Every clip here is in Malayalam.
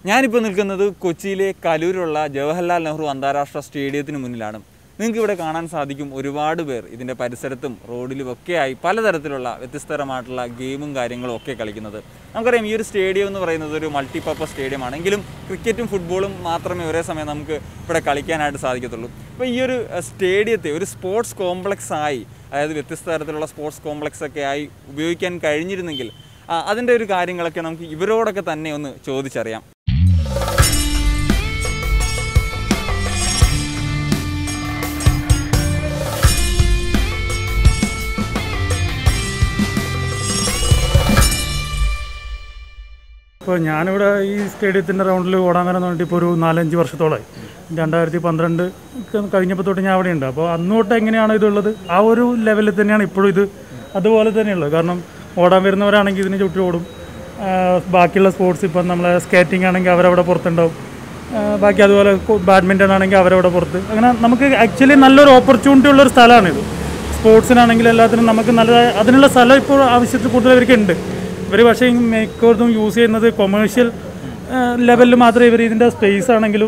ഞാനിപ്പോൾ നിൽക്കുന്നത് കൊച്ചിയിലെ കലൂരുള്ള ജവഹർലാൽ നെഹ്റു അന്താരാഷ്ട്ര സ്റ്റേഡിയത്തിന് മുന്നിലാണ് നിങ്ങൾക്ക് ഇവിടെ കാണാൻ സാധിക്കും ഒരുപാട് പേർ ഇതിൻ്റെ പരിസരത്തും റോഡിലും ഒക്കെയായി പലതരത്തിലുള്ള വ്യത്യസ്തരമായിട്ടുള്ള ഗെയിമും കാര്യങ്ങളും ഒക്കെ കളിക്കുന്നത് നമുക്കറിയാം ഈ ഒരു സ്റ്റേഡിയം എന്ന് പറയുന്നത് ഒരു മൾട്ടിപർപ്പസ് സ്റ്റേഡിയമാണ് എങ്കിലും ക്രിക്കറ്റും ഫുട്ബോളും മാത്രമേ ഒരേ സമയം നമുക്ക് ഇവിടെ കളിക്കാനായിട്ട് സാധിക്കത്തുള്ളൂ അപ്പോൾ ഈ ഒരു അഹ്, സ്റ്റേഡിയത്തെ ഒരു സ്പോർട്സ് കോംപ്ലക്സ് ആയി അതായത് വ്യത്യസ്ത തരത്തിലുള്ള സ്പോർട്സ് കോംപ്ലക്സ് ഒക്കെ ആയി ഉപയോഗിക്കാൻ കഴിഞ്ഞിരുന്നെങ്കിൽ ആ, അതിൻ്റെ ഒരു കാര്യങ്ങളൊക്കെ നമുക്ക് ഇവരോടൊക്കെ തന്നെ ഒന്ന് ചോദിച്ചറിയാം ഇപ്പോൾ ഞാനിവിടെ ഈ സ്റ്റേഡിയത്തിൻ്റെ റൗണ്ടിൽ ഓടാൻ വരാൻ വേണ്ടി ഇപ്പോൾ ഒരു നാലഞ്ച് വർഷത്തോളമായി രണ്ടായിരത്തി പന്ത്രണ്ട് കഴിഞ്ഞപ്പോൾ തൊട്ട് ഞാൻ അവിടെ ഉണ്ട് അപ്പോൾ അന്ന് തൊട്ട് എങ്ങനെയാണ് ഇതുള്ളത് ആ ഒരു ലെവലിൽ തന്നെയാണ് ഇപ്പോഴും ഇത് അതുപോലെ തന്നെയുള്ളത് കാരണം ഓടാൻ വരുന്നവരാണെങ്കിൽ ഇതിന് ചുറ്റും ഓടും ആ, ബാക്കിയുള്ള സ്പോർട്സ് ഇപ്പം നമ്മളെ സ്കേറ്റിംഗ് ആണെങ്കിൽ അവരവിടെ പുറത്തുണ്ടാവും ആ, ബാക്കി അതുപോലെ ബാഡ്മിൻ്റൺ ആണെങ്കിൽ അവരവിടെ പുറത്ത് അങ്ങനെ നമുക്ക് ആക്ച്വലി നല്ലൊരു ഓപ്പർച്യൂണിറ്റി ഉള്ളൊരു സ്ഥലമാണിത് സ്പോർട്സിനാണെങ്കിലും എല്ലാത്തിനും നമുക്ക് നല്ല അതിനുള്ള സ്ഥലം ഇപ്പോൾ ആവശ്യത്തിൽ കൂടുതൽ ഇവർക്ക് ഉണ്ട് ഇവർ പക്ഷേ മിക്കവർക്കും യൂസ് ചെയ്യുന്നത് കൊമേഴ്ഷ്യൽ ലെവലിൽ മാത്രമേ ഇവർ ഇതിൻ്റെ സ്പേസ് ആണെങ്കിലും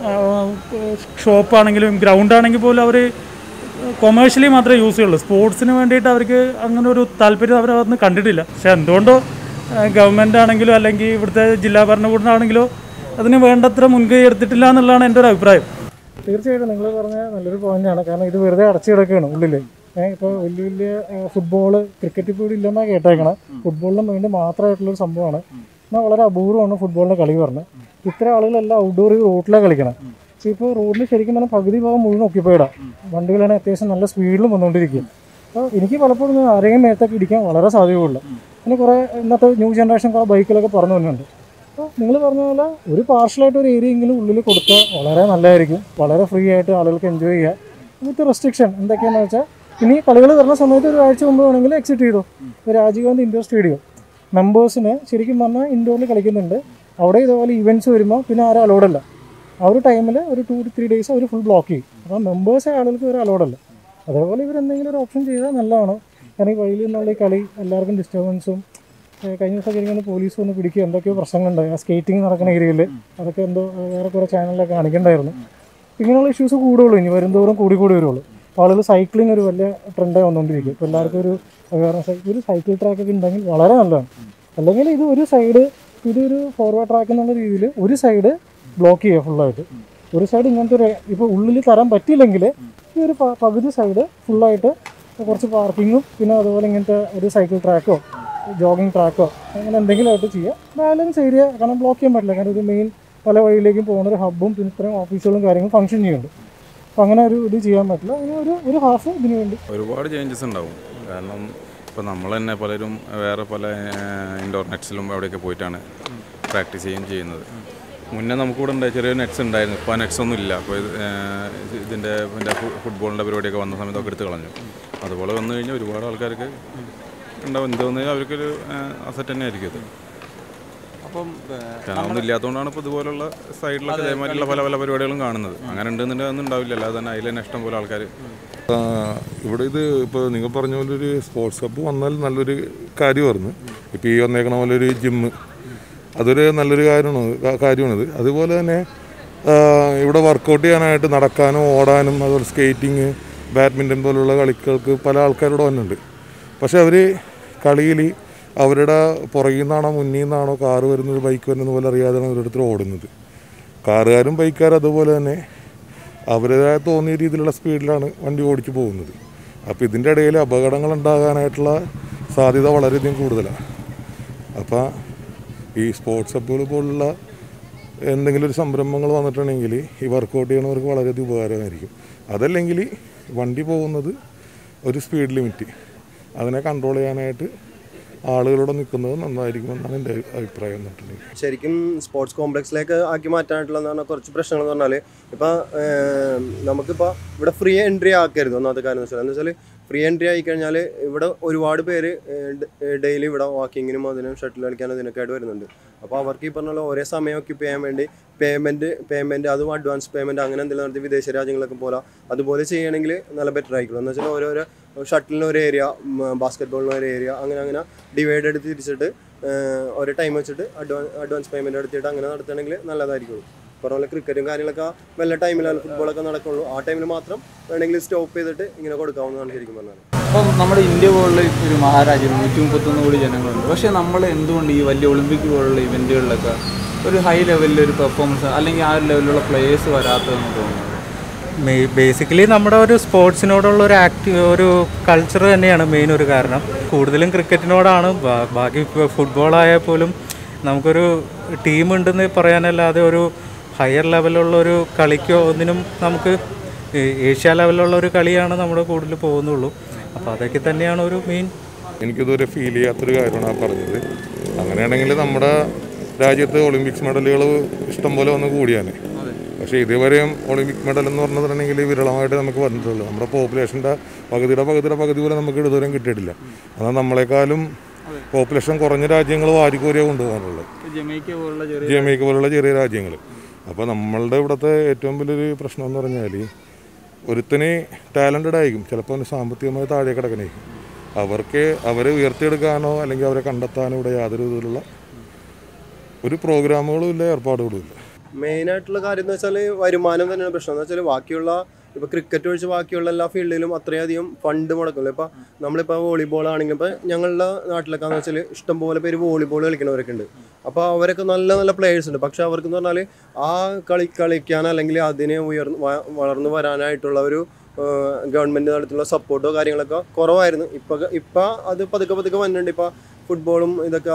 ഷോപ്പാണെങ്കിലും ഗ്രൗണ്ട് ആണെങ്കിൽ പോലും അവർ കൊമേഴ്ഷ്യലി മാത്രമേ യൂസ് ചെയ്യുള്ളൂ സ്പോർട്സിന് വേണ്ടിയിട്ട് അവർക്ക് അങ്ങനെ ഒരു താല്പര്യം അവർ അതൊന്നും കണ്ടിട്ടില്ല പക്ഷേ എന്തുകൊണ്ടോ ഗവൺമെൻറ് ആണെങ്കിലോ അല്ലെങ്കിൽ ഇവിടുത്തെ ജില്ലാ ഭരണകൂടമാണെങ്കിലോ അതിന് വേണ്ടത്ര മുൻകൈ എടുത്തിട്ടില്ല എന്നുള്ളതാണ് എൻ്റെ ഒരു അഭിപ്രായം തീർച്ചയായിട്ടും നിങ്ങൾ പറഞ്ഞ നല്ലൊരു പോയിന്റാണ് കാരണം ഇത് വെറുതെ അടച്ചു കിടക്കുകയാണ് ഉള്ളിൽ ഇപ്പോൾ വലിയ വലിയ ഫുട്ബോള് ക്രിക്കറ്റ് ഇപ്പോൾ ഇവിടെ ഇല്ലെന്നാണ് കേട്ടേക്കണം ഫുട്ബോളിന് വേണ്ടി മാത്രമായിട്ടുള്ളൊരു സംഭവമാണ് എന്നാൽ വളരെ അപൂർവമാണ് ഫുട്ബോളിൻ്റെ കളി പറഞ്ഞത് ഇത്ര ആളുകളെല്ലാം ഔട്ട്ഡോർ റോഡിലാണ് കളിക്കണം പക്ഷേ ഇപ്പോൾ റോഡിൽ ശരിക്കും പറഞ്ഞാൽ പകുതി ഭാഗം മുഴുവൻ ഒക്കിപ്പോയിടാം വണ്ടികളാണ് അത്യാവശ്യം നല്ല സ്പീഡിലും വന്നുകൊണ്ടിരിക്കുക അപ്പോൾ എനിക്ക് പലപ്പോഴും ഇത് ആരെങ്കിലും മേത്തൊക്കെ ഇടിക്കാൻ വളരെ സാധ്യതയുള്ളൂ പിന്നെ കുറേ ഇന്നത്തെ ന്യൂ ജനറേഷൻ കുറേ ബൈക്കിലൊക്കെ പറഞ്ഞു വരുന്നുണ്ട് അപ്പോൾ നിങ്ങൾ പറഞ്ഞ പോലെ ഒരു പാർഷ്യലായിട്ട് ഒരു ഏരിയ എങ്കിലും ഉള്ളിൽ കൊടുത്താൽ വളരെ നല്ലതായിരിക്കും വളരെ ഫ്രീ ആയിട്ട് ആളുകൾക്ക് എൻജോയ് ചെയ്യാം വിത്ത് റെസ്ട്രിക്ഷൻ എന്തൊക്കെയാണെന്ന് വെച്ചാൽ ഇനി കളികൾ വരുന്ന സമയത്ത് ഒരു ആഴ്ച മുമ്പ് വേണമെങ്കിൽ എക്സിറ്റ് ചെയ്തു ഇപ്പോൾ രാജീവ് ഗാന്ധി ഇൻഡോർ സ്റ്റേഡിയം മെമ്പേഴ്സിന് ശരിക്കും പറഞ്ഞാൽ ഇൻഡോറിൽ കളിക്കുന്നുണ്ട് അവിടെ ഇതേപോലെ ഇവൻറ്റ്സ് വരുമ്പോൾ പിന്നെ ആരും അലോഡല്ല ആ ഒരു ടൈമിൽ ഒരു ടു ത്രീ ഡേയ്സ് അവർ ഫുൾ ബ്ലോക്ക് ചെയ്യും അപ്പോൾ മെമ്പേഴ്സ് ആളുകൾക്ക് ഒരു അലോഡല്ല അതേപോലെ ഇവർ എന്തെങ്കിലും ഒരു ഓപ്ഷൻ ചെയ്താൽ നല്ലതാണ് കാരണം ഈ വഴിയിൽ നിന്നുള്ള ഈ കളി എല്ലാവർക്കും ഡിസ്റ്റർബൻസും ഏഹ് കഴിഞ്ഞ ദിവസം ശരിക്കും പോലീസ് വന്ന് പിടിക്കുക എന്തൊക്കെയോ പ്രശ്നങ്ങളുണ്ടായി ആ സ്കേറ്റിംഗ് നടക്കുന്ന ഏരിയയിൽ അതൊക്കെ എന്തോ ഏഹ് വേറെ കുറേ ചാനലിലൊക്കെ കാണിക്കണ്ടായിരുന്നു ഇങ്ങനെയുള്ള ഇഷ്യൂസ് കൂടുള്ളൂ ഇനി വരുന്തോറും കൂടി കൂടി വരുള്ളൂ ആളുകൾ സൈക്ലിംഗ് ഒരു വലിയ ട്രെൻഡായി വന്നുകൊണ്ടിരിക്കും ഇപ്പോൾ എല്ലാവർക്കും ഒരു അവയർനെസ് ഒരു സൈക്കിൾ ട്രാക്ക് ഒക്കെ ഉണ്ടെങ്കിൽ വളരെ നല്ലതാണ് അല്ലെങ്കിൽ ഇത് ഒരു സൈഡ് ഇതൊരു ഫോർവേഡ് ട്രാക്ക് എന്നുള്ള രീതിയിൽ ഒരു സൈഡ് ബ്ലോക്ക് ചെയ്യുക ഫുള്ളായിട്ട് ഒരു സൈഡ് ഇങ്ങനത്തെ ഒരു ഇപ്പോൾ ഉള്ളിൽ തരാൻ പറ്റിയില്ലെങ്കിൽ ഈ ഒരു പ- പകുതി സൈഡ് ഫുള്ളായിട്ട് കുറച്ച് പാർക്കിങ്ങും പിന്നെ അതുപോലെ ഇങ്ങനത്തെ ഒരു സൈക്കിൾ ട്രാക്കോ ജോഗിങ് ട്രാക്കോ അങ്ങനെ എന്തെങ്കിലും ആയിട്ട് ചെയ്യുക ബാലൻസ് ഏരിയ കാരണം ബ്ലോക്ക് ചെയ്യാൻ പറ്റില്ല കാരണം ഇത് മെയിൻ പല വഴിയിലേക്കും പോകുന്ന ഒരു ഹബ്ബും പിന്നെ ഇത്രയും ഓഫീസുകളും കാര്യങ്ങളും ഫംഗ്ഷൻ ചെയ്യുന്നുണ്ട് അപ്പോൾ അങ്ങനെ ഒരു ഇത് ചെയ്യാൻ പറ്റില്ല അങ്ങനെ ഒരു ഒരു ഹാഫ് ഇതിനു വേണ്ടി ഒരുപാട് ചേഞ്ചസ് ഉണ്ടാവും കാരണം ഇപ്പോൾ നമ്മൾ തന്നെ പലരും വേറെ പല ഇൻഡോർ നെറ്റ്സിലും അവിടെയൊക്കെ പോയിട്ടാണ് പ്രാക്ടീസ് ചെയ്യുകയും ചെയ്യുന്നത് മുന്നേ നമുക്കിവിടെ ഉണ്ടായ ചെറിയ നെറ്റ്സ് ഉണ്ടായിരുന്നു ഇപ്പോൾ ആ നെറ്റ്സ് ഒന്നും ഇല്ല അപ്പോൾ ഇത് ഏഹ്, ഇതിൻ്റെ പിന്നെ ഫുട്ബോളിൻ്റെ പരിപാടിയൊക്കെ വന്ന സമയത്തൊക്കെ എടുത്ത് കളഞ്ഞു അതുപോലെ വന്നു കഴിഞ്ഞാൽ ഒരുപാട് ആൾക്കാർക്ക് ഉണ്ടാവും എന്ത് വന്നാലും അവർക്കൊരു അസറ്റ് തന്നെ ആയിരിക്കും ഇത് അപ്പം കാരണം ഒന്നും ഇല്ലാത്തതുകൊണ്ടാണ് ഇപ്പോൾ ഇതുപോലുള്ള സൈഡിലൊക്കെ ഇതേമാതിരിയുള്ള പല പല പരിപാടികളും കാണുന്നത് അങ്ങനെ ഉണ്ടെന്നുണ്ടെങ്കിൽ ഒന്നും ഉണ്ടാവില്ല അല്ലാതെ തന്നെ അതിൽ തന്നെ ഇഷ്ടം പോലെ ആൾക്കാർ ആ, ഇവിടെ ഇത് ഇപ്പോൾ നിങ്ങൾ പറഞ്ഞ പോലെ ഒരു സ്പോർട്സ് ഹബ്ബ് വന്നാൽ നല്ലൊരു കാര്യമായിരുന്നു ഇപ്പോൾ ഈ വന്നേക്കണ പോലെ ഒരു ജിമ്മ് അതൊരു നല്ലൊരു കാര്യമാണ് കാ- കാര്യമാണിത് അതുപോലെ തന്നെ ആ, ഇവിടെ വർക്കൗട്ട് ചെയ്യാനായിട്ട് നടക്കാനും ഓടാനും അതുപോലെ സ്കേറ്റിങ് ബാഡ്മിൻ്റൺ പോലുള്ള കളികൾക്ക് പല ആൾക്കാരോട് വന്നിട്ടുണ്ട് പക്ഷെ അവർ കളിയിൽ അവരുടെ പുറകിൽ നിന്നാണോ മുന്നിൽ നിന്നാണോ കാറ് വരുന്നത് ബൈക്ക് വരുന്നത് പോലെ അറിയാതെയാണ് ഓരോരുത്തർ ഓടുന്നത് കാറുകാരും ബൈക്കുകാരും അതുപോലെ തന്നെ അവരുടേതായ തോന്നിയ രീതിയിലുള്ള സ്പീഡിലാണ് വണ്ടി ഓടിച്ചു പോകുന്നത് അപ്പോൾ ഇതിൻ്റെ ഇടയിൽ അപകടങ്ങൾ ഉണ്ടാകാനായിട്ടുള്ള സാധ്യത വളരെയധികം കൂടുതലാണ് അപ്പോൾ ഈ സ്പോർട്സ് ഹബ്ബുകൾ പോലുള്ള എന്തെങ്കിലും ഒരു സംരംഭങ്ങൾ വന്നിട്ടുണ്ടെങ്കിൽ ഈ വർക്കൗട്ട് ചെയ്യണവർക്ക് വളരെയധികം ഉപകാരമായിരിക്കും അതല്ലെങ്കിൽ വണ്ടി പോകുന്നത് ഒരു സ്പീഡ് ലിമിറ്റ് അതിനെ കൺട്രോൾ ചെയ്യാനായിട്ട് ആളുകളോട് നിൽക്കുന്നത് നന്നായിരിക്കുമെന്നാണ് എൻ്റെ അഭിപ്രായം എന്നിട്ടുണ്ടെങ്കിൽ ശരിക്കും സ്പോർട്സ് കോംപ്ലക്സിലേക്ക് ആക്കി മാറ്റാനായിട്ടുള്ള എന്ന് പറഞ്ഞാൽ കുറച്ച് പ്രശ്നങ്ങൾ എന്ന് പറഞ്ഞാൽ ഇപ്പോൾ നമുക്കിപ്പോൾ ഇവിടെ ഫ്രീ എൻട്രി ആക്കരുത് ഒന്നാമത്തെ കാര്യം എന്ന് വെച്ചാൽ എന്ന് വെച്ചാൽ ഫ്രീ എൻട്രി ആയി കഴിഞ്ഞാൽ ഇവിടെ ഒരുപാട് പേര് ഡെയിലി ഇവിടെ വാക്കിങ്ങിനും അതിനും ഷട്ടിൽ കളിക്കാനും ഇതിനൊക്കെ ആയിട്ട് വരുന്നുണ്ട് അപ്പോൾ അവർക്ക് ഈ പറഞ്ഞ പോലെ ഒരേ സമയം ഒക്കിപ്പ് ചെയ്യാൻ വേണ്ടി പേയ്മെൻറ്റ് പേയ്മെൻറ്റ് അതും അഡ്വാൻസ് പേയ്മെൻറ്റ് അങ്ങനെ എന്തെങ്കിലും നടത്തി വിദേശ രാജ്യങ്ങളൊക്കെ പോലെ അതുപോലെ ചെയ്യണമെങ്കിൽ നല്ല ബെറ്റർ ആയിരിക്കും എന്ന് വെച്ചാൽ ഓരോരോ ഷട്ടിലിന് ഒരു ഏരിയ ബാസ്കറ്റ് ബോളിന് ഒരു ഏരിയ അങ്ങനെ അങ്ങനെ ഡിവൈഡ് എടുത്ത് തിരിച്ചിട്ട് ഏഹ്, ഒരു ടൈം വെച്ചിട്ട് അഡ്വാൻസ് അഡ്വാൻസ് പേയ്മെൻറ്റ് എടുത്തിട്ട് അങ്ങനെ നടത്തുകയാണെങ്കിൽ നല്ലതായിരിക്കും പറഞ്ഞ പോലെ ക്രിക്കറ്റും കാര്യങ്ങളൊക്കെ വല്ല ടൈമിലാണ് ഫുട്ബോളൊക്കെ നടക്കുള്ളൂ ആ ടൈമിൽ മാത്രം വേണമെങ്കിൽ സ്റ്റോപ്പ് ചെയ്തിട്ട് ഇങ്ങനെ കൊടുക്കാവുന്നതാണ് ശരിക്കും പറഞ്ഞാൽ അപ്പം നമ്മുടെ ഇന്ത്യ പോലുള്ള ഒരു മഹാരാജ്യം നൂറ്റി മുപ്പത്തൊന്ന് കോടി ജനങ്ങളുണ്ട് പക്ഷേ നമ്മൾ എന്തുകൊണ്ട് ഈ വലിയ ഒളിമ്പിക് പോലുള്ള ഇവൻറ്റുകളിലൊക്കെ ഒരു ഹൈ ലെവലിൽ ഒരു പെർഫോമൻസ് അല്ലെങ്കിൽ ആ ഒരു ലെവലിലുള്ള പ്ലേയേഴ്സ് വരാത്തതെന്ന് തോന്നുന്നത് ബേസിക്കലി നമ്മുടെ ഒരു സ്പോർട്സിനോടുള്ള ഒരു ആക്റ്റീവ് ഒരു കൾച്ചർ തന്നെയാണ് മെയിൻ ഒരു കാരണം കൂടുതലും ക്രിക്കറ്റിനോടാണ് ബാ- ബാക്കി ഫുട്ബോൾ ആയാൽ പോലും നമുക്കൊരു ടീം ഉണ്ടെന്ന് പറയാനല്ലാതെ ഒരു ഹയർ ലെവലുള്ള ഒരു കളിക്കോ ഒന്നിനും നമുക്ക് ഏ- ഏഷ്യ ലെവലിലുള്ള ഒരു കളിയാണ് നമ്മുടെ കൂടുതൽ പോകുന്നുള്ളൂ അപ്പോൾ അതൊക്കെ തന്നെയാണ് ഒരു മെയിൻ എനിക്കിതുവരെ ഫീൽ ചെയ്യാത്തൊരു കാര്യമാണ് ആ പറഞ്ഞത് അങ്ങനെയാണെങ്കിൽ നമ്മുടെ രാജ്യത്ത് ഒളിമ്പിക്സ് മെഡലുകൾ ഇഷ്ടംപോലെ വന്ന് കൂടിയാണ് പക്ഷേ ഇതുവരെയും ഒളിമ്പിക് മെഡൽ എന്ന് പറഞ്ഞിട്ടുണ്ടെങ്കിൽ വിരളമായിട്ട് നമുക്ക് വന്നിട്ടുള്ളൂ നമ്മുടെ പോപ്പുലേഷൻ്റെ പകുതിയുടെ പകുതിയുടെ പകുതി പോലെ നമുക്ക് ഇതുവരെയും കിട്ടിയിട്ടില്ല എന്നാൽ നമ്മളെക്കാളും പോപ്പുലേഷൻ കുറഞ്ഞ രാജ്യങ്ങൾ വാരിക്കോരിയ കൊണ്ടുപോകാനുള്ളത് ജമൈക്ക പോലുള്ള ചെറിയ ജമൈക്ക പോലുള്ള ചെറിയ രാജ്യങ്ങൾ അപ്പോൾ നമ്മളുടെ ഇവിടുത്തെ ഏറ്റവും വലിയൊരു പ്രശ്നം എന്ന് പറഞ്ഞാൽ ഒരുത്തന് ടാലൻറ്റഡ് ആയിരിക്കും ചിലപ്പോൾ അവന് സാമ്പത്തികമായി താഴെ കിടക്കണേക്കും അവർക്ക് അവരെ ഉയർത്തിയെടുക്കാനോ അല്ലെങ്കിൽ അവരെ കണ്ടെത്താനോ ഇവിടെ യാതൊരു വിധത്തിലുള്ള ഒരു പ്രോഗ്രാമുകളും ഇല്ല ഏർപ്പാടുകളും ഇല്ല മെയിൻ ആയിട്ടുള്ള കാര്യം എന്ന് വെച്ചാൽ വരുമാനം തന്നെയാണ് പ്രശ്നം എന്ന് വെച്ചാൽ ബാക്കിയുള്ള ഇപ്പോൾ ക്രിക്കറ്റ് ഒഴിച്ച് ബാക്കിയുള്ള എല്ലാ ഫീൽഡിലും അത്രയധികം ഫണ്ട് മുടക്കുമല്ലോ ഇപ്പോൾ നമ്മളിപ്പോൾ വോളിബോൾ ആണെങ്കിൽ ഇപ്പോൾ ഞങ്ങളുടെ നാട്ടിലൊക്കെ എന്ന് വെച്ചാൽ ഇഷ്ടംപോലെ പേര് വോളിബോൾ കളിക്കുന്നവരൊക്കെ ഉണ്ട് അപ്പോൾ അവരൊക്കെ നല്ല നല്ല പ്ലേയേഴ്സ് ഉണ്ട് പക്ഷെ അവർക്ക് എന്ന് പറഞ്ഞാൽ ആ കളി കളിക്കാൻ അല്ലെങ്കിൽ അതിനെ ഉയർന്ന് വ- വളർന്നു വരാനായിട്ടുള്ള ഒരു ഗവൺമെൻറ് തലത്തിലുള്ള സപ്പോർട്ടോ കാര്യങ്ങളൊക്കെ കുറവായിരുന്നു ഇപ്പോൾ ഇപ്പോൾ അത് പതുക്കെ പതുക്കെ വന്നിട്ടുണ്ട് ഇപ്പോൾ ഫുട്ബോളും ഇതൊക്കെ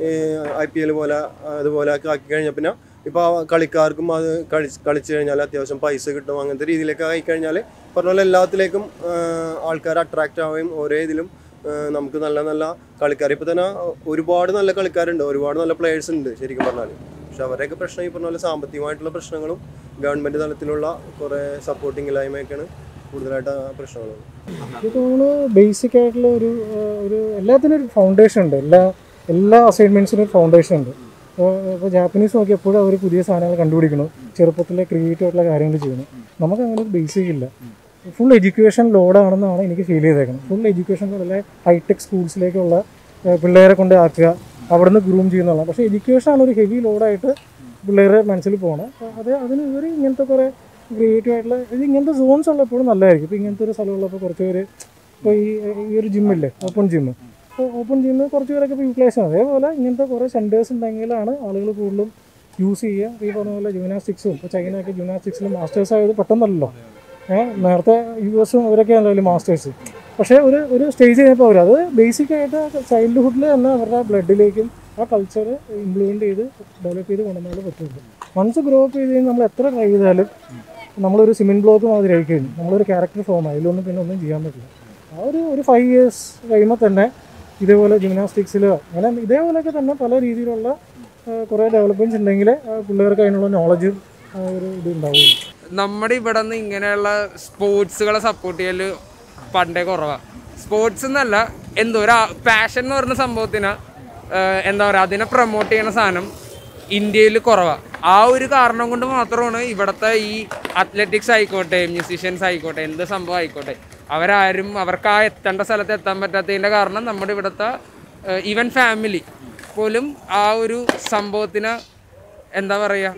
ഐ പി എൽ പോലെ അതുപോലെ ഒക്കെ ആക്കി കഴിഞ്ഞാൽ പിന്നെ ഇപ്പോൾ കളിക്കാർക്കും അത് കളി കളിച്ചു കഴിഞ്ഞാൽ അത്യാവശ്യം പൈസ കിട്ടും അങ്ങനത്തെ രീതിയിലൊക്കെ ആയി കഴിഞ്ഞാൽ പറഞ്ഞ പോലെ എല്ലാത്തിലേക്കും ആൾക്കാർ അട്രാക്റ്റ് ആവുകയും ഒരേ ഇതിലും ആ, നമുക്ക് നല്ല നല്ല കളിക്കാർ ഇപ്പോൾ തന്നെ ഒരുപാട് നല്ല കളിക്കാരുണ്ട് ഒരുപാട് നല്ല പ്ലേയേഴ്സ് ഉണ്ട് ശരിക്കും പറഞ്ഞാൽ പക്ഷെ അവരുടെയൊക്കെ പ്രശ്നം ഈ പറഞ്ഞ പോലെ സാമ്പത്തികമായിട്ടുള്ള പ്രശ്നങ്ങളും ഗവൺമെൻറ് തലത്തിലുള്ള കുറേ സപ്പോർട്ടിങ് ഇല്ലായ്മയൊക്കെയാണ് കൂടുതലായിട്ട് ആ പ്രശ്നങ്ങൾ എനിക്ക് തോന്നുന്നു ബേസിക് ആയിട്ടുള്ള ഒരു ആ, ഒരു എല്ലാത്തിനും ഒരു ഫൗണ്ടേഷൻ ഉണ്ട് എല്ലാ എല്ലാ അസൈൻമെൻറ്റ്സിനും ഒരു ഫൗണ്ടേഷൻ ഉണ്ട് ഇപ്പോൾ ജാപ്പനീസ് നോക്കി എപ്പോഴും അവർ പുതിയ സാധനങ്ങൾ കണ്ടുപിടിക്കണം ചെറുപ്പത്തിലെ ക്രിയേറ്റീവ് ആയിട്ടുള്ള കാര്യങ്ങൾ ചെയ്യണം നമുക്ക് അങ്ങനെ ഒരു ബേസിക് ഇല്ല ഫുൾ എഡ്യൂക്കേഷൻ ലോഡാണെന്നാണ് എനിക്ക് ഫീൽ ചെയ്തേക്കുന്നത് ഫുൾ എഡ്യൂക്കേഷൻ ലോഡല്ലേ ഹൈടെക് സ്കൂൾസിലേക്കുള്ള ആ, പിള്ളേരെ കൊണ്ട് ആക്കുക അവിടുന്ന് ഗ്രൂം ചെയ്യുന്നുള്ള പക്ഷേ എഡ്യൂക്കേഷൻ ആണ് ഒരു ഹെവി ലോഡായിട്ട് പിള്ളേരെ മനസ്സിൽ പോകണം അപ്പോൾ അത് അതിന് ഇവർ ഇങ്ങനത്തെ കുറേ ക്രിയേറ്റീവ് ആയിട്ടുള്ള ഇത് ഇങ്ങനത്തെ സോൺസ് ഉള്ളപ്പോഴും നല്ലതായിരിക്കും ഇപ്പോൾ ഇങ്ങനത്തെ ഒരു സ്ഥലമുള്ളപ്പോൾ കുറച്ച് പേര് ഇപ്പോൾ ഈ ഈ ഒരു ജിമ്മില്ലേ ഓപ്പൺ ജിമ്മ് അപ്പോൾ ഓപ്പൺ ജിമ്മ് കുറച്ച് പേരൊക്കെ ഇപ്പോൾ യൂട്ടിലൈസ് ചെയ്യണം അതേപോലെ ഇങ്ങനത്തെ കുറേ സെൻറ്റേഴ്സ് ഉണ്ടെങ്കിലാണ് ആളുകൾ കൂടുതലും യൂസ് ചെയ്യുക ഈ പറഞ്ഞ പോലെ ജിംനാസ്റ്റിക്സും ഇപ്പോൾ ചൈനയൊക്കെ ജിംനാസ്റ്റിക്സിൽ മാസ്റ്റേഴ്സ് ആയത് പെട്ടെന്നല്ലല്ലോ ഏഹ് നേരത്തെ യു എസും ഇവരൊക്കെ ആണല്ലോ മാസ്റ്റേഴ്സ് പക്ഷേ ഒരു ഒരു സ്റ്റേജ് കഴിഞ്ഞപ്പോൾ അവർ അത് ബേസിക് ആയിട്ട് ചൈൽഡ്ഹുഡിൽ തന്നെ അവരുടെ ബ്ലഡിലേക്കും ആ കൾച്ചർ ഇംപ്ലിമെൻറ്റ് ചെയ്ത് ഡെവലപ്പ് ചെയ്ത് കൊണ്ടുവന്നാലേ പറ്റുള്ളൂ വൺസ് ഗ്രോ അപ്പ് ചെയ്ത് കഴിഞ്ഞാൽ നമ്മൾ എത്ര ട്രൈ ചെയ്താലും നമ്മളൊരു സിമെൻറ്റ് ബ്ലോക്ക് മാതിരി ആയി കഴിഞ്ഞു നമ്മളൊരു ക്യാരക്ടർ ഫോം അതിലൊന്നും പിന്നെ ഒന്നും ചെയ്യാൻ പറ്റില്ല ആ ഒരു ഒരു ഫൈവ് ഇയേഴ്സ് കഴിയുമ്പോൾ തന്നെ ഇതേപോലെ ജിംനാസ്റ്റിക്സിലോ അങ്ങനെ ഇതേപോലെയൊക്കെ തന്നെ പല രീതിയിലുള്ള കുറേ ഡെവലപ്മെൻറ്റ്സ് ഉണ്ടെങ്കിൽ പിള്ളേർക്ക് അതിനുള്ള നോളജും ഒരു ഇത് ഉണ്ടാവുള്ളൂ നമ്മുടെ ഇവിടെ നിന്ന് ഇങ്ങനെയുള്ള സ്പോർട്സുകളെ സപ്പോർട്ട് ചെയ്യല് പണ്ടേ കുറവാണ് സ്പോർട്സ് എന്നല്ല എന്തോ ഒരു പാഷൻ എന്ന് പറയുന്ന സംഭവത്തിന് ആഹ് എന്താ പറയുക അതിനെ പ്രൊമോട്ട് ചെയ്യുന്ന സാധനം ഇന്ത്യയിൽ കുറവാണ് ആ ഒരു കാരണം കൊണ്ട് മാത്രമാണ് ഇവിടുത്തെ ഈ അത്ലറ്റിക്സ് ആയിക്കോട്ടെ മ്യൂസീഷ്യൻസ് ആയിക്കോട്ടെ എന്ത് സംഭവം ആയിക്കോട്ടെ അവരാരും അവർക്ക് ആ എത്തേണ്ട സ്ഥലത്ത് എത്താൻ പറ്റാത്തതിൻ്റെ കാരണം നമ്മുടെ ഇവിടുത്തെ ഈവൻ ഫാമിലി പോലും ആ ഒരു സംഭവത്തിന് എന്താ പറയുക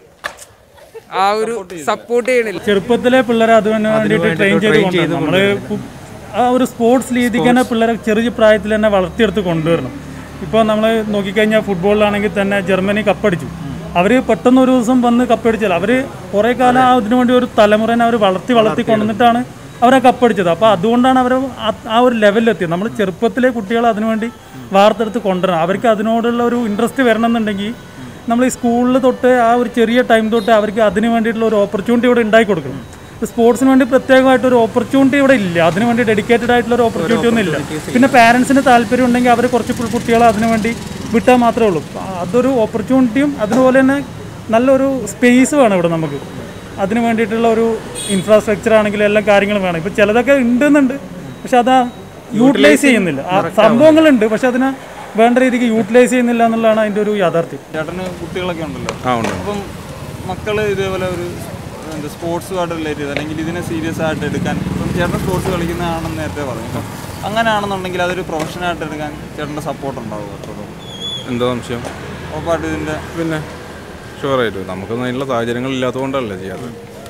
ആ ഒരു സപ്പോർട്ട് ചെയ്യണില്ല ചെറുപ്പത്തിലെ പിള്ളേരെ അതിന് വേണ്ടിയിട്ട് ട്രെയിൻ ചെയ്ത് കൊണ്ടുവരണം നമ്മൾ ആ ഒരു സ്പോർട്സ് രീതിക്ക് തന്നെ പിള്ളേരെ ചെറിയ പ്രായത്തിൽ തന്നെ വളർത്തിയെടുത്ത് കൊണ്ടുവരണം ഇപ്പോൾ നമ്മൾ നോക്കിക്കഴിഞ്ഞാൽ ഫുട്ബോളിലാണെങ്കിൽ തന്നെ ജർമ്മനി കപ്പടിച്ചു അവർ പെട്ടെന്ന് ഒരു ദിവസം വന്ന് കപ്പടിച്ചാൽ അവർ കുറേ കാലം ആ ഇതിനു വേണ്ടി ഒരു തലമുറനെ അവർ വളർത്തി വളർത്തി കൊണ്ടുവന്നിട്ടാണ് അവരെ കപ്പടിച്ചത് അപ്പോൾ അതുകൊണ്ടാണ് അവർ ആ ഒരു ലെവലിലെത്തിയത് നമ്മൾ ചെറുപ്പത്തിലെ കുട്ടികളെ അതിനുവേണ്ടി വാർത്തെടുത്ത് കൊണ്ടുവരണം അവർക്ക് അതിനോടുള്ള ഒരു ഇൻട്രസ്റ്റ് വരണമെന്നുണ്ടെങ്കിൽ നമ്മൾ ഈ സ്കൂളിൽ തൊട്ട് ആ ഒരു ചെറിയ ടൈം തൊട്ട് അവർക്ക് അതിന് വേണ്ടിയിട്ടുള്ള ഒരു ഓപ്പർച്യൂണിറ്റി ഇവിടെ ഉണ്ടാക്കി കൊടുക്കണം സ്പോർട്സിന് വേണ്ടി പ്രത്യേകമായിട്ട് ഒരു ഓപ്പർച്യൂണിറ്റി ഇവിടെ ഇല്ല അതിന് വേണ്ടി ഡെഡിക്കേറ്റഡ് ആയിട്ടുള്ള ഒരു ഓപ്പർച്യൂണിറ്റി ഒന്നും ഇല്ല പിന്നെ പാരൻസിന് താല്പര്യം ഉണ്ടെങ്കിൽ അവർ കുറച്ച് കു- കുട്ടികളെ അതിന് വേണ്ടി വിട്ടാൽ മാത്രമേ ഉള്ളൂ ആ, അതൊരു ഓപ്പർച്യൂണിറ്റിയും അതുപോലെ തന്നെ നല്ലൊരു സ്പേസ് വേണം ഇവിടെ നമുക്ക് അതിന് വേണ്ടിയിട്ടുള്ള ഒരു ഇൻഫ്രാസ്ട്രക്ചർ ആണെങ്കിലും എല്ലാ കാര്യങ്ങളും വേണം ഇപ്പോൾ ചിലതൊക്കെ ഉണ്ടെന്നുണ്ട് പക്ഷെ അത് യൂട്ടിലൈസ് ചെയ്യുന്നില്ല ആ സംഭവങ്ങളുണ്ട് പക്ഷെ അതിനെ വേണ്ട രീതിക്ക് യൂട്ടിലൈസ് ചെയ്യുന്നില്ല എന്നുള്ളതാണ് അതിൻ്റെ ഒരു യാഥാർത്ഥ്യം ചേട്ടന് കുട്ടികളൊക്കെ ഉണ്ടല്ലോ ആ ഉണ്ട് അപ്പം മക്കൾ ഇതേപോലെ ഒരു എന്താ സ്പോർട്സുമായിട്ട് റിലേറ്റ് ചെയ്ത് അല്ലെങ്കിൽ ഇതിനെ സീരിയസ് ആയിട്ട് എടുക്കാൻ ഇപ്പം ചേട്ടൻ സ്പോർട്സ് കളിക്കുന്നതാണെന്ന് നേരത്തെ പറഞ്ഞു അപ്പം അങ്ങനെയാണെന്നുണ്ടെങ്കിൽ അതൊരു പ്രൊഫഷനായിട്ട് എടുക്കാൻ ചേട്ടൻ്റെ സപ്പോർട്ട് ഉണ്ടാവും അത്രത്തോളം എന്താ സംശയം ഉറപ്പായിട്ടും ഇതിൻ്റെ പിന്നെ ഷുവറായിട്ടും നമുക്കൊന്നും അതിനുള്ള സാഹചര്യങ്ങൾ ഇല്ലാത്തതുകൊണ്ടല്ലേ ചെയ്യാത്തത്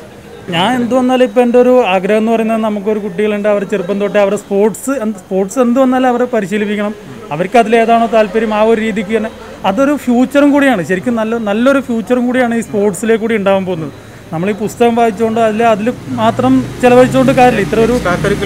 ഞാൻ എന്ത് വന്നാലും ഇപ്പം എൻ്റെ ഒരു ആഗ്രഹം എന്ന് പറയുന്നത് നമുക്കൊരു കുട്ടികളുണ്ട് അവർ ചെറുപ്പം തൊട്ടേ അവരെ സ്പോർട്സ് സ്പോർട്സ് എന്ത് വന്നാലും അവരെ പരിശീലിപ്പിക്കണം അവർക്ക് അതിലേതാണോ താല്പര്യം ആ ഒരു രീതിക്ക് തന്നെ അതൊരു ഫ്യൂച്ചറും കൂടിയാണ് ശരിക്കും നല്ല നല്ലൊരു ഫ്യൂച്ചറും കൂടിയാണ് ഈ സ്പോർട്സിലേക്ക് കൂടി ഉണ്ടാകാൻ പോകുന്നത് നമ്മൾ ഈ പുസ്തകം വായിച്ചുകൊണ്ട് അതിൽ അതിൽ മാത്രം ചിലവഴിച്ചുകൊണ്ട് കാര്യമില്ല ഇത്ര ഒരു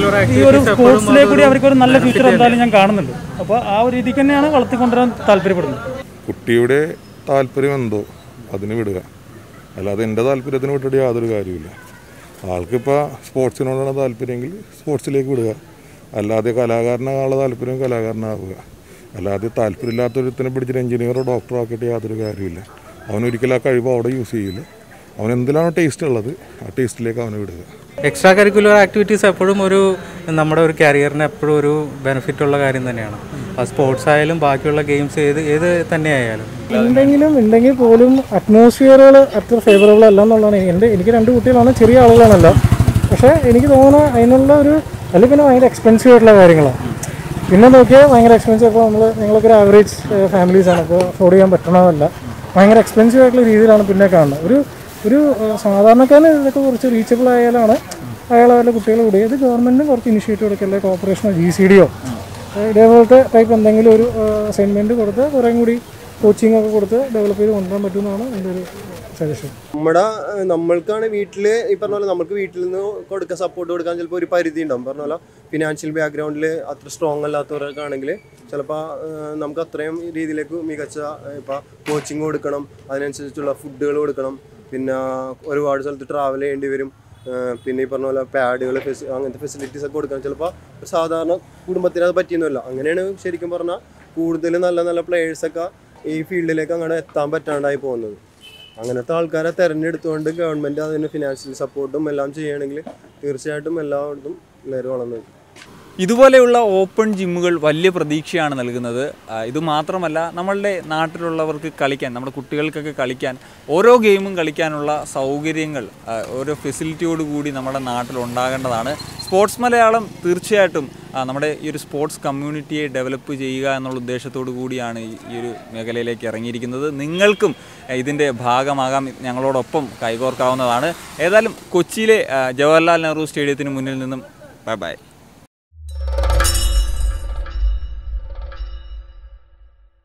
ഈ ഒരു സ്പോർട്സിലേക്ക് കൂടി അവർക്ക് ഒരു നല്ല ഫ്യൂച്ചർ എന്തായാലും ഞാൻ കാണുന്നുണ്ട് അപ്പോൾ ആ ഒരു രീതിക്ക് തന്നെയാണ് വളർത്തിക്കൊണ്ടുവരാൻ താല്പര്യപ്പെടുന്നത് കുട്ടിയുടെ താല്പര്യം എന്തോ അതിന് വിടുക അല്ലാതെ എൻ്റെ താല്പര്യത്തിന് വിട്ടിട്ട് യാതൊരു കാര്യമില്ല ആൾക്കിപ്പോൾ സ്പോർട്സിനോടാണ് താല്പര്യമെങ്കിൽ സ്പോർട്സിലേക്ക് വിടുക അല്ലാതെ കലാകാരനാകാനുള്ള താല്പര്യം കലാകാരനാവുക അല്ലാതെ താല്പര്യമില്ലാത്തൊരുത്തിനെ പിടിച്ചിട്ട് എഞ്ചിനീയറോ ഡോക്ടറോ ആക്കിയിട്ട് യാതൊരു കാര്യമില്ല അവനൊരിക്കലും ആ കഴിവ് അവിടെ യൂസ് ചെയ്യില്ല അവൻ എന്തിലാണോ ടേസ്റ്റ് ഉള്ളത് ആ ടേസ്റ്റിലേക്ക് അവനെ വിടുക എക്സ്ട്രാ കരിക്കുലർ ആക്ടിവിറ്റീസ് എപ്പോഴും ഒരു നമ്മുടെ ഒരു കരിയറിന് എപ്പോഴും ഒരു ബെനിഫിറ്റ് ഉള്ള കാര്യം തന്നെയാണ് അത് സ്പോർട്സ് ആയാലും ബാക്കിയുള്ള ഗെയിംസ് ഏത് ഏത് തന്നെ ആയാലും ഉണ്ടെങ്കിലും ഉണ്ടെങ്കിൽ പോലും അറ്റ്മോസ്ഫിയറുകൾ അത്ര ഫേവറബിൾ അല്ല എന്നുള്ളതാണ് എൻ്റെ എനിക്ക് രണ്ട് കുട്ടികളാണ് ചെറിയ ആളുകളാണല്ലോ പക്ഷേ എനിക്ക് തോന്നുന്നു അതിനുള്ള ഒരു അല്ലെങ്കിൽ പിന്നെ ഭയങ്കര എക്സ്പെൻസീവ് ആയിട്ടുള്ള കാര്യങ്ങളാണ് പിന്നെ നോക്കിയാൽ ഭയങ്കര എക്സ്പെൻസീവ് അപ്പോൾ നമ്മൾ ഞങ്ങളൊക്കെ ഒരു ആവറേജ് ഫാമിലീസാണ് അപ്പോൾ അഫോർഡ് ചെയ്യാൻ പറ്റണമല്ല ഭയങ്കര എക്സ്പെൻസീവ് ആയിട്ടുള്ള രീതിയിലാണ് പിന്നെ കാണുന്നത് ഒരു ഒരു ഏഹ്, സാധാരണക്കാരന് ഇതൊക്കെ കുറച്ച് റീച്ചബിൾ ആയാലാണ് അയാൾ അവരുടെ കുട്ടികളെ വിടുക ഇത് ഗവൺമെൻറ്റിന് കുറച്ച് ഇനിഷ്യേറ്റീവ് എടുക്കുക അല്ലെങ്കിൽ കോർപ്പറേഷനോ ജി സി ഡിയോ ഇതേപോലത്തെ ടൈപ്പ് എന്തെങ്കിലും ഒരു അസൈൻമെൻറ്റ് കൊടുത്ത് കുറേ കൂടി കോച്ചിങ് ഒക്കെ കൊടുത്ത് ഡെവലപ്പ് ചെയ്ത് കൊണ്ടുവരാൻ പറ്റുമെന്നാണ് എൻ്റെ ഒരു സജഷൻ നമ്മുടെ ഏഹ്, നമ്മൾക്കാണ് വീട്ടിൽ ഈ പറഞ്ഞ പോലെ നമുക്ക് വീട്ടിൽ നിന്ന് കൊടുക്കാൻ സപ്പോർട്ട് കൊടുക്കാൻ ചിലപ്പോൾ ഒരു പരിധി ഉണ്ടാവും പറഞ്ഞ പോലെ ഫിനാൻഷ്യൽ ബാക്ക്ഗ്രൗണ്ടിൽ അത്ര സ്ട്രോങ് അല്ലാത്തവരൊക്കെ ആണെങ്കിൽ ചിലപ്പോൾ നമുക്ക് അത്രയും രീതിയിലേക്ക് മികച്ച ഇപ്പോൾ കോച്ചിങ് കൊടുക്കണം അതിനനുസരിച്ചുള്ള ഫുഡുകൾ കൊടുക്കണം പിന്നെ ഒരുപാട് സ്ഥലത്ത് ട്രാവൽ ചെയ്യേണ്ടി വരും ഏഹ്, പിന്നെ ഈ പറഞ്ഞ പോലെ പാഡുകൾ അങ്ങനത്തെ ഫെസിലിറ്റീസ് ഒക്കെ കൊടുക്കണം ചിലപ്പോൾ ഒരു സാധാരണ കുടുംബത്തിന് അത് പറ്റിയൊന്നുമില്ല അങ്ങനെയാണ് ശരിക്കും പറഞ്ഞാൽ കൂടുതൽ നല്ല നല്ല പ്ലേയേഴ്സൊക്കെ ഈ ഫീൽഡിലേക്ക് അങ്ങനെ എത്താൻ പറ്റാണ്ടായി പോകുന്നത് അങ്ങനത്തെ ആൾക്കാരെ തെരഞ്ഞെടുത്തുകൊണ്ട് ഗവൺമെൻറ് അതിന് ഫിനാൻഷ്യൽ സപ്പോർട്ടും എല്ലാം ചെയ്യുകയാണെങ്കിൽ തീർച്ചയായിട്ടും എല്ലായിടത്തും എല്ലാവരും വളർന്നു വരും. ഇതുപോലെയുള്ള ഓപ്പൺ ജിമ്മുകൾ വലിയ പ്രതീക്ഷയാണ് നൽകുന്നത് ആ, ഇത് മാത്രമല്ല നമ്മളുടെ നാട്ടിലുള്ളവർക്ക് കളിക്കാൻ നമ്മുടെ കുട്ടികൾക്കൊക്കെ കളിക്കാൻ ഓരോ ഗെയിമും കളിക്കാനുള്ള സൗകര്യങ്ങൾ ആ, ഓരോ ഫെസിലിറ്റിയോട് കൂടി നമ്മുടെ നാട്ടിൽ ഉണ്ടാകേണ്ടതാണ് സ്പോർട്സ് മലയാളം തീർച്ചയായിട്ടും ആ, നമ്മുടെ ഈ ഒരു സ്പോർട്സ് കമ്മ്യൂണിറ്റിയെ ഡെവലപ്പ് ചെയ്യുക എന്നുള്ള ഉദ്ദേശത്തോടു കൂടിയാണ് ഈ ഈ ഒരു മേഖലയിലേക്ക് ഇറങ്ങിയിരിക്കുന്നത് നിങ്ങൾക്കും ആ, ഇതിൻ്റെ ഭാഗമാകാം ഞങ്ങളോടൊപ്പം കൈകോർക്കാവുന്നതാണ് ഏതായാലും കൊച്ചിയിലെ ആ, ജവഹർലാൽ നെഹ്റു സ്റ്റേഡിയത്തിന് മുന്നിൽ നിന്നും ബൈ ബൈ